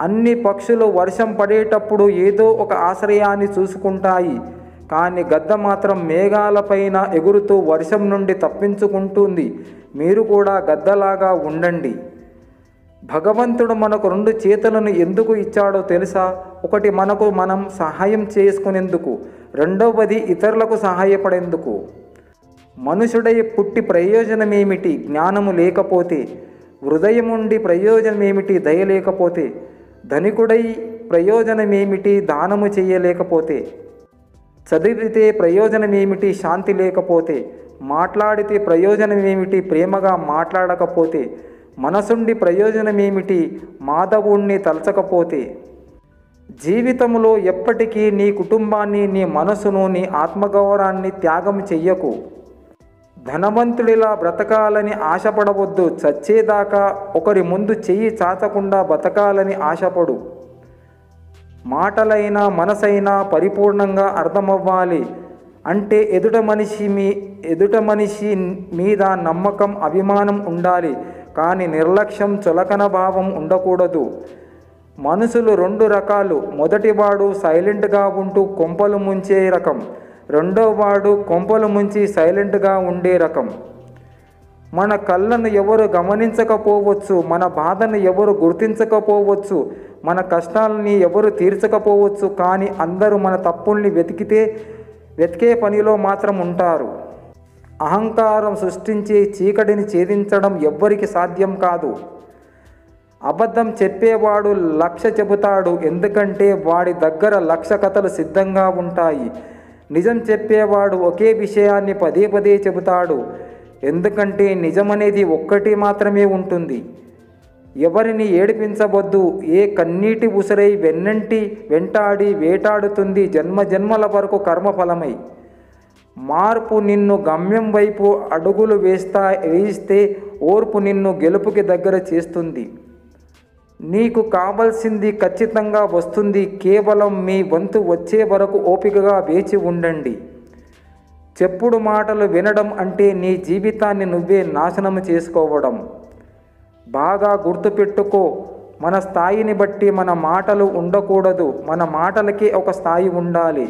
అన్ని పక్షులు వర్షం పడేటప్పుడు ఏదో ఒక ఆశ్రయాన్ని చూసుకుంటాయి కానీ గద్ద మాత్రం మేఘాలపైన ఎగురుతూ వర్షం నుండి తప్పించుకుంటుంది మీరు కూడా గద్దలాగా ఉండండి భగవంతుడు మనకు రెండు చేతులను ఎందుకు ఇచ్చాడో తెలుసా ఒకటి మనకు మనం సహాయం చేసుకునేందుకు రెండవది ఇతరులకు సహాయపడేందుకు మనుషుడై పుట్టి ప్రయోజనమేమిటి జ్ఞానము లేకపోతే హృదయముండి ప్రయోజనమేమిటి దయ లేకపోతే ధనికుడై ప్రయోజనమేమిటి దానము చేయలేకపోతే చదివితే ప్రయోజనమేమిటి శాంతి లేకపోతే మాట్లాడితే ప్రయోజనమేమిటి ప్రేమగా మాట్లాడకపోతే మనసుండి ప్రయోజనమేమిటి మాధవుణ్ణి తలచకపోతే జీవితంలో ఎప్పటికీ నీ కుటుంబాన్ని నీ మనసును నీ ఆత్మగౌరవాన్ని త్యాగం చెయ్యకు ధనవంతుడిలా బ్రతకాలని ఆశపడవద్దు చచ్చేదాకా ఒకరి ముందు చెయ్యి చాచకుండా బతకాలని ఆశపడు మాటలైనా మనసైనా పరిపూర్ణంగా అర్థమవ్వాలి అంటే ఎదుట మనిషి మీ ఎదుట మనిషి మీద నమ్మకం అభిమానం ఉండాలి కానీ నిర్లక్ష్యం చులకన భావం ఉండకూడదు మనుషులు రెండు రకాలు మొదటివాడు సైలెంట్గా ఉంటూ కొంపలు ముంచే రకం రెండోవాడు కొంపలు ముంచి సైలెంట్గా ఉండే రకం మన కళ్ళను ఎవరు గమనించకపోవచ్చు మన బాధను ఎవరు గుర్తించకపోవచ్చు మన కష్టాలని ఎవరు తీర్చకపోవచ్చు కానీ అందరూ మన తప్పుల్ని వెతికితే వెతికే పనిలో మాత్రం ఉంటారు అహంకారం సృష్టించి చీకటిని ఛేదించడం ఎవ్వరికి సాధ్యం కాదు అబద్ధం చెప్పేవాడు లక్ష చెబుతాడు ఎందుకంటే వాడి దగ్గర లక్ష కథలు సిద్ధంగా ఉంటాయి నిజం చెప్పేవాడు ఒకే విషయాన్ని పదే పదే చెబుతాడు ఎందుకంటే నిజమనేది ఒక్కటి మాత్రమే ఉంటుంది ఎవరిని ఏడిపించవద్దు ఏ కన్నీటి ఉసరై వెన్నంటి వెంటాడి వేటాడుతుంది జన్మ జన్మల వరకు కర్మఫలమై మార్పు నిన్ను గమ్యం వైపు అడుగులు వేస్తా వేయిస్తే ఓర్పు నిన్ను గెలుపుకి దగ్గర చేస్తుంది నీకు కావలసింది ఖచ్చితంగా వస్తుంది కేవలం మీ వంతు వచ్చే వరకు ఓపికగా వేచి ఉండండి చెప్పుడు మాటలు వినడం అంటే నీ జీవితాన్ని నువ్వే నాశనం చేసుకోవడం బాగా గుర్తుపెట్టుకో మన స్థాయిని బట్టి మన మాటలు ఉండకూడదు మన మాటలకి ఒక స్థాయి ఉండాలి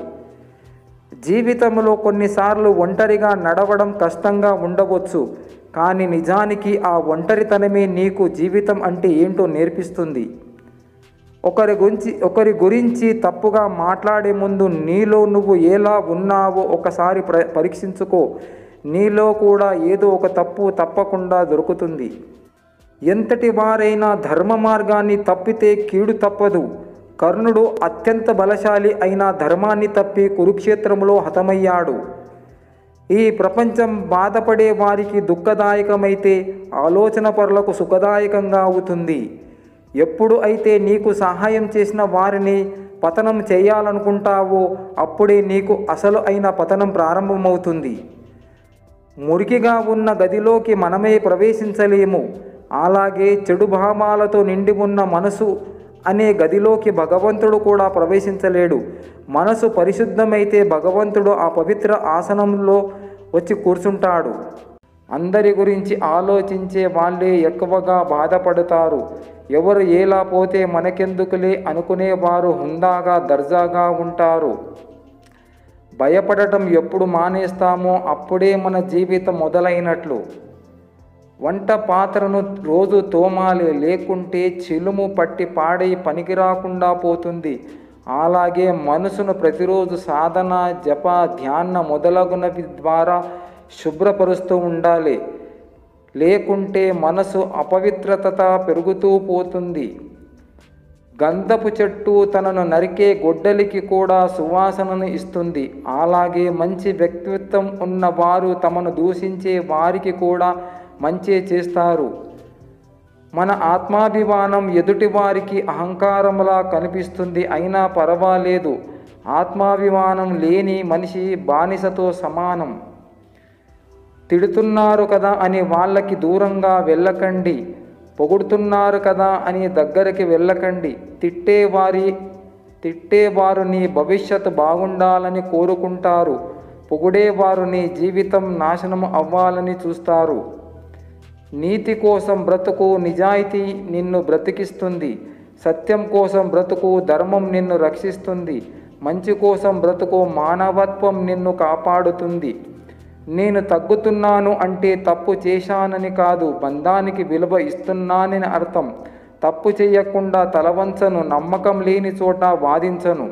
జీవితంలో కొన్నిసార్లు ఒంటరిగా నడవడం కష్టంగా ఉండవచ్చు కానీ నిజానికి ఆ ఒంటరితనమే నీకు జీవితం అంటే ఏంటో నేర్పిస్తుంది ఒకరి గురించి ఒకరి గురించి తప్పుగా మాట్లాడే ముందు నీలో నువ్వు ఎలా ఉన్నావో ఒకసారి ప్ర పరీక్షించుకో నీలో కూడా ఏదో ఒక తప్పు తప్పకుండా దొరుకుతుంది ఎంతటి వారైనా ధర్మ మార్గాన్ని తప్పితే కీడు తప్పదు కర్ణుడు అత్యంత బలశాలి అయిన ధర్మాన్ని తప్పి కురుక్షేత్రంలో హతమయ్యాడు ఈ ప్రపంచం బాధపడే వారికి దుఃఖదాయకమైతే ఆలోచన పరులకు సుఖదాయకంగా అవుతుంది ఎప్పుడు అయితే నీకు సహాయం చేసిన వారిని పతనం చేయాలనుకుంటావో అప్పుడే నీకు అసలు అయిన పతనం ప్రారంభమవుతుంది మురికిగా ఉన్న గదిలోకి మనమే ప్రవేశించలేము అలాగే చెడు భావాలతో నిండి ఉన్న మనసు అనే గదిలోకి భగవంతుడు కూడా ప్రవేశించలేడు మనసు పరిశుద్ధమైతే భగవంతుడు ఆ పవిత్ర ఆసనంలో వచ్చి కూర్చుంటాడు అందరి గురించి ఆలోచించే వాళ్ళే ఎక్కువగా బాధపడతారు ఎవరు ఎలా పోతే మనకెందుకులే అనుకునేవారు హుందాగా దర్జాగా ఉంటారు భయపడటం ఎప్పుడు మానేస్తామో అప్పుడే మన జీవితం మొదలైనట్లు వంట పాత్రను రోజు తోమాలి లేకుంటే చిలుము పట్టి పాడై పనికి రాకుండా పోతుంది అలాగే మనసును ప్రతిరోజు సాధన జప ధ్యాన మొదలగునవి ద్వారా శుభ్రపరుస్తూ ఉండాలి లేకుంటే మనసు అపవిత్రత పెరుగుతూ పోతుంది గంధపు చెట్టు తనను నరికే గొడ్డలికి కూడా సువాసనను ఇస్తుంది అలాగే మంచి వ్యక్తిత్వం ఉన్నవారు తమను దూషించే వారికి కూడా మంచే చేస్తారు మన ఆత్మాభిమానం ఎదుటి వారికి అహంకారంలా కనిపిస్తుంది అయినా పర్వాలేదు ఆత్మాభిమానం లేని మనిషి బానిసతో సమానం తిడుతున్నారు కదా అని వాళ్ళకి దూరంగా వెళ్ళకండి పొగుడుతున్నారు కదా అని దగ్గరికి వెళ్ళకండి తిట్టేవారి తిట్టేవారు నీ భవిష్యత్తు బాగుండాలని కోరుకుంటారు పొగిడేవారు నీ జీవితం నాశనం అవ్వాలని చూస్తారు నీతి కోసం బ్రతుకు నిజాయితీ నిన్ను బ్రతికిస్తుంది సత్యం కోసం బ్రతుకు ధర్మం నిన్ను రక్షిస్తుంది మంచి కోసం బ్రతుకు మానవత్వం నిన్ను కాపాడుతుంది నేను తగ్గుతున్నాను అంటే తప్పు చేశానని కాదు బంధానికి విలువ ఇస్తున్నానని అర్థం తప్పు చేయకుండా తలవంచను నమ్మకం లేని చోట వాదించను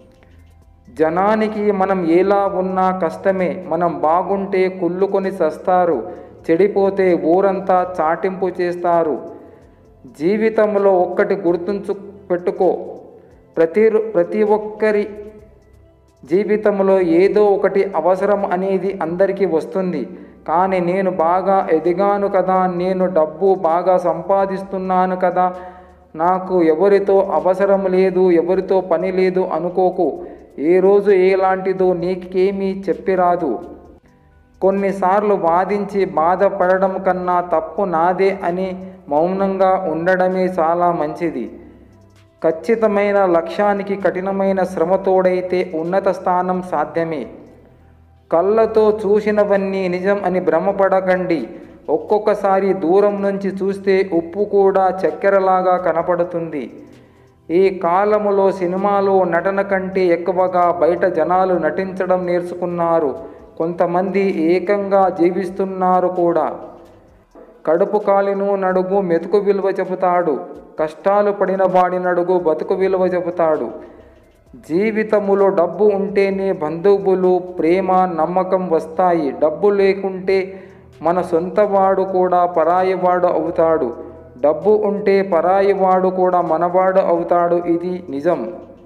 జనానికి మనం ఎలా ఉన్నా కష్టమే మనం బాగుంటే కుళ్ళుకొని చస్తారు చెడిపోతే ఊరంతా చాటింపు చేస్తారు జీవితంలో ఒక్కటి గుర్తుంచు పెట్టుకో ప్రతి ప్రతి ఒక్కరి జీవితంలో ఏదో ఒకటి అవసరం అనేది అందరికీ వస్తుంది కానీ నేను బాగా ఎదిగాను కదా నేను డబ్బు బాగా సంపాదిస్తున్నాను కదా నాకు ఎవరితో అవసరం లేదు ఎవరితో పని లేదు అనుకోకు ఏ రోజు ఎలాంటిదో నీకేమీ చెప్పిరాదు కొన్నిసార్లు వాదించి బాధపడడం కన్నా తప్పు నాదే అని మౌనంగా ఉండడమే చాలా మంచిది ఖచ్చితమైన లక్ష్యానికి కఠినమైన శ్రమ తోడైతే ఉన్నత స్థానం సాధ్యమే కళ్ళతో చూసినవన్నీ నిజం అని భ్రమపడకండి ఒక్కొక్కసారి దూరం నుంచి చూస్తే ఉప్పు కూడా చక్కెరలాగా కనపడుతుంది ఈ కాలములో సినిమాలో నటన కంటే ఎక్కువగా బయట జనాలు నటించడం నేర్చుకున్నారు కొంతమంది ఏకంగా జీవిస్తున్నారు కూడా కడుపు కాలిను నడుగు మెతుకు విలువ చెబుతాడు కష్టాలు పడిన వాడి నడుగు బతుకు విలువ చెబుతాడు జీవితములో డబ్బు ఉంటేనే బంధువులు ప్రేమ నమ్మకం వస్తాయి డబ్బు లేకుంటే మన సొంతవాడు కూడా పరాయివాడు అవుతాడు డబ్బు ఉంటే పరాయివాడు కూడా మనవాడు అవుతాడు ఇది నిజం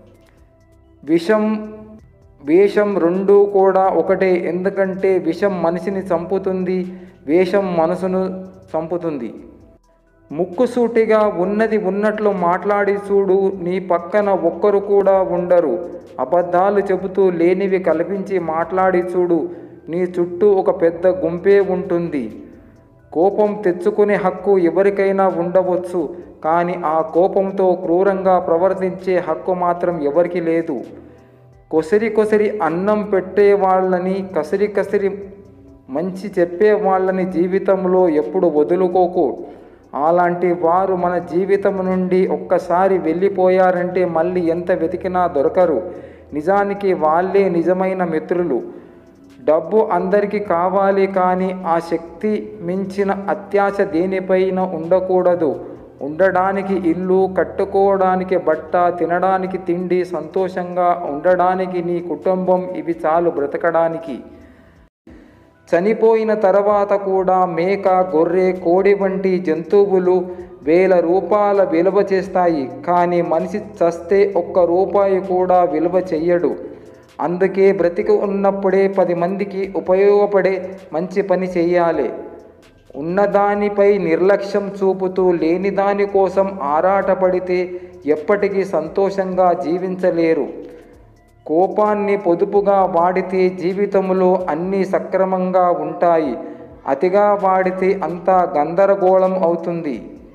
విషం వేషం రెండూ కూడా ఒకటే ఎందుకంటే విషం మనిషిని చంపుతుంది వేషం మనసును చంపుతుంది ముక్కుసూటిగా ఉన్నది ఉన్నట్లు మాట్లాడి చూడు నీ పక్కన ఒక్కరు కూడా ఉండరు అబద్ధాలు చెబుతూ లేనివి కల్పించి మాట్లాడి చూడు నీ చుట్టూ ఒక పెద్ద గుంపే ఉంటుంది కోపం తెచ్చుకునే హక్కు ఎవరికైనా ఉండవచ్చు కానీ ఆ కోపంతో క్రూరంగా ప్రవర్తించే హక్కు మాత్రం ఎవరికి లేదు కొసరి కొసరి అన్నం పెట్టే వాళ్ళని కసిరి కసిరి మంచి చెప్పే వాళ్ళని జీవితంలో ఎప్పుడు వదులుకోకు అలాంటి వారు మన జీవితం నుండి ఒక్కసారి వెళ్ళిపోయారంటే మళ్ళీ ఎంత వెతికినా దొరకరు నిజానికి వాళ్ళే నిజమైన మిత్రులు డబ్బు అందరికీ కావాలి కానీ ఆ శక్తి మించిన అత్యాశ దేనిపైన ఉండకూడదు ఉండడానికి ఇల్లు కట్టుకోవడానికి బట్ట తినడానికి తిండి సంతోషంగా ఉండడానికి నీ కుటుంబం ఇవి చాలు బ్రతకడానికి చనిపోయిన తర్వాత కూడా మేక గొర్రె కోడి వంటి జంతువులు వేల రూపాయల విలువ చేస్తాయి కానీ మనిషి చస్తే ఒక్క రూపాయి కూడా విలువ చెయ్యడు అందుకే బ్రతికి ఉన్నప్పుడే పది మందికి ఉపయోగపడే మంచి పని చేయాలి ఉన్నదానిపై నిర్లక్ష్యం చూపుతూ లేని దాని కోసం ఆరాటపడితే ఎప్పటికీ సంతోషంగా జీవించలేరు కోపాన్ని పొదుపుగా వాడితే జీవితంలో అన్నీ సక్రమంగా ఉంటాయి అతిగా వాడితే అంతా గందరగోళం అవుతుంది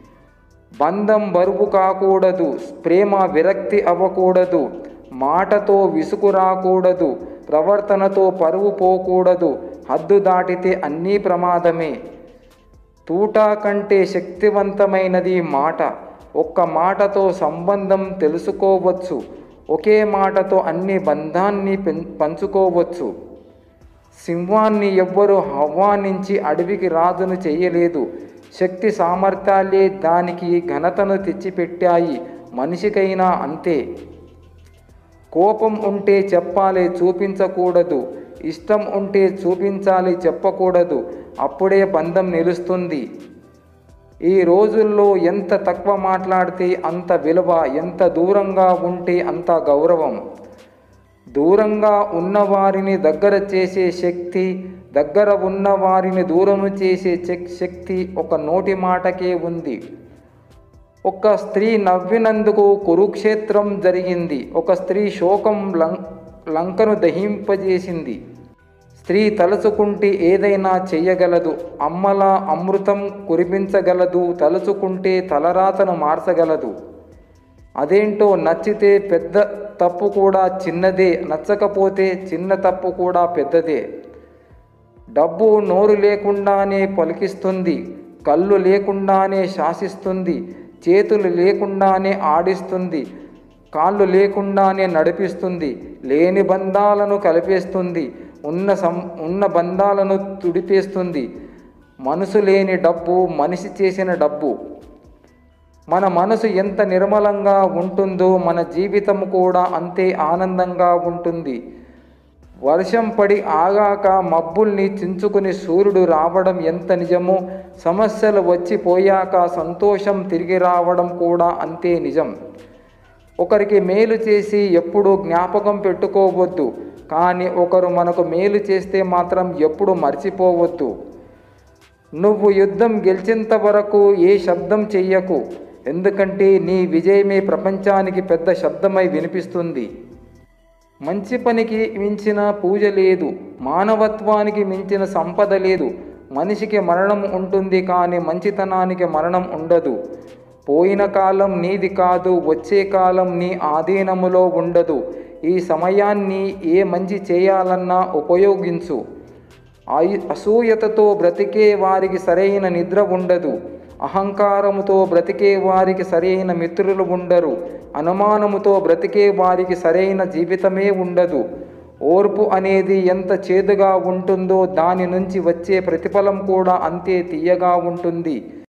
బంధం బరువు కాకూడదు ప్రేమ విరక్తి అవ్వకూడదు మాటతో విసుగు రాకూడదు ప్రవర్తనతో పరువు పోకూడదు హద్దు దాటితే అన్నీ ప్రమాదమే తూటా కంటే శక్తివంతమైనది మాట ఒక్క మాటతో సంబంధం తెలుసుకోవచ్చు ఒకే మాటతో అన్ని బంధాన్ని పెం- పంచుకోవచ్చు సింహాన్ని ఎవ్వరూ ఆహ్వానించి అడవికి రాజును చేయలేదు శక్తి సామర్థ్యాలే దానికి ఘనతను తెచ్చిపెట్టాయి మనిషికైనా అంతే కోపం ఉంటే చెప్పాలి చూపించకూడదు ఇష్టం ఉంటే చూపించాలి చెప్పకూడదు అప్పుడే బంధం నిలుస్తుంది ఈ రోజుల్లో ఎంత తక్కువ మాట్లాడితే అంత విలువ ఎంత దూరంగా ఉంటే అంత గౌరవం దూరంగా ఉన్నవారిని దగ్గర చేసే శక్తి దగ్గర ఉన్న వారిని దూరం చేసే చెక్ శక్తి ఒక నోటి మాటకే ఉంది ఒక స్త్రీ నవ్వినందుకు కురుక్షేత్రం జరిగింది ఒక స్త్రీ శోకం లం లంకను దహింపజేసింది స్త్రీ తలుచుకుంటే ఏదైనా చెయ్యగలదు అమ్మలా అమృతం కురిపించగలదు తలుచుకుంటే తలరాతను మార్చగలదు అదేంటో నచ్చితే పెద్ద తప్పు కూడా చిన్నదే నచ్చకపోతే చిన్న తప్పు కూడా పెద్దదే డబ్బు నోరు లేకుండానే పలికిస్తుంది కళ్ళు లేకుండానే శాసిస్తుంది చేతులు లేకుండానే ఆడిస్తుంది కాళ్ళు లేకుండానే నడిపిస్తుంది లేని బంధాలను కలిపేస్తుంది ఉన్న సం ఉన్న బంధాలను తుడిపేస్తుంది మనసు లేని డబ్బు మనిషి చేసిన డబ్బు మన మనసు ఎంత నిర్మలంగా ఉంటుందో మన జీవితం కూడా అంతే ఆనందంగా ఉంటుంది వర్షం పడి ఆగాక మబ్బుల్ని చించుకుని సూర్యుడు రావడం ఎంత నిజమో సమస్యలు వచ్చిపోయాక సంతోషం తిరిగి రావడం కూడా అంతే నిజం ఒకరికి మేలు చేసి ఎప్పుడూ జ్ఞాపకం పెట్టుకోవద్దు కానీ ఒకరు మనకు మేలు చేస్తే మాత్రం ఎప్పుడు మర్చిపోవద్దు నువ్వు యుద్ధం గెలిచేంత వరకు ఏ శబ్దం చెయ్యకు ఎందుకంటే నీ విజయమే ప్రపంచానికి పెద్ద శబ్దమై వినిపిస్తుంది మంచి పనికి మించిన పూజ లేదు మానవత్వానికి మించిన సంపద లేదు మనిషికి మరణం ఉంటుంది కానీ మంచితనానికి మరణం ఉండదు పోయిన కాలం నీది కాదు వచ్చే కాలం నీ ఆధీనములో ఉండదు ఈ సమయాన్ని ఏ మంచి చేయాలన్నా ఉపయోగించు ఆయి- అసూయతతో బ్రతికే వారికి సరైన నిద్ర ఉండదు అహంకారముతో బ్రతికే వారికి సరైన మిత్రులు ఉండరు అనుమానముతో బ్రతికే వారికి సరైన జీవితమే ఉండదు ఓర్పు అనేది ఎంత చేదుగా ఉంటుందో దాని నుంచి వచ్చే ప్రతిఫలం కూడా అంతే తీయగా ఉంటుంది